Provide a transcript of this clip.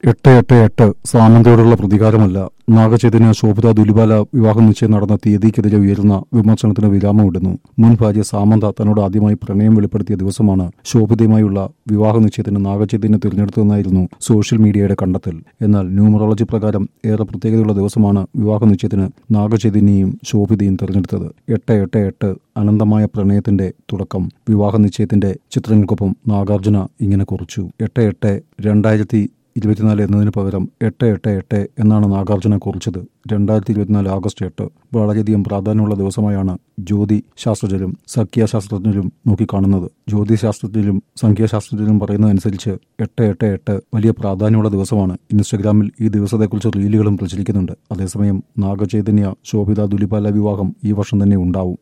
എട്ട് എട്ട് എട്ട് സാമന്തയോടുള്ള പ്രതികാരമല്ല നാഗചൈതന്യ ശോഭിത ദുലിബാല വിവാഹ നിശ്ചയം നടന്ന തീയതിക്കെതിരെ ഉയരുന്ന വിമർശനത്തിന് വിരാമമിടുന്നു മുൻ ഭാര്യ സാമന്ത തന്നോട് ആദ്യമായി പ്രണയം വെളിപ്പെടുത്തിയ ദിവസമാണ് ശോഭിതയുമായുള്ള വിവാഹ നിശ്ചയത്തിന് നാഗചൈതന്യ തിരഞ്ഞെടുത്തതെന്നായിരുന്നു സോഷ്യൽ മീഡിയയുടെ കണ്ടെത്തൽ എന്നാൽ ന്യൂമറോളജി പ്രകാരം ഏറെ പ്രത്യേകതയുള്ള ദിവസമാണ് വിവാഹ നിശ്ചയത്തിന് നാഗചൈതന്യയും ശോഭിതയും തിരഞ്ഞെടുത്തത് എട്ട് എട്ട് എട്ട് അനന്തമായ പ്രണയത്തിന്റെ തുടക്കം വിവാഹ നിശ്ചയത്തിന്റെ ചിത്രങ്ങൾക്കൊപ്പം നാഗാർജുന ഇങ്ങനെ കുറിച്ചു എട്ട് എട്ട് രണ്ടായിരത്തി ഇരുപത്തിനാല് എന്നതിന് പകരം എട്ട് എട്ട് എട്ട് എന്നാണ് നാഗാർജുന കുറിച്ചത് രണ്ടായിരത്തി ഇരുപത്തിനാല് ആഗസ്റ്റ് എട്ട് വളരെയധികം പ്രാധാന്യമുള്ള ദിവസമായാണ് ജ്യോതി ശാസ്ത്രജ്ഞരും സംഖ്യാശാസ്ത്രജ്ഞരും നോക്കിക്കാണുന്നത് ജ്യോതിശാസ്ത്രജ്ഞരും സംഖ്യാശാസ്ത്രജ്ഞരും പറയുന്നതനുസരിച്ച് എട്ട് എട്ട് എട്ട് വലിയ പ്രാധാന്യമുള്ള ദിവസമാണ് ഇൻസ്റ്റഗ്രാമിൽ ഈ ദിവസത്തെക്കുറിച്ച് റീലുകളും പ്രചരിക്കുന്നുണ്ട് അതേസമയം നാഗചൈതന്യ ശോഭിത ദുലിപാല വിവാഹം ഈ വർഷം തന്നെ ഉണ്ടാവും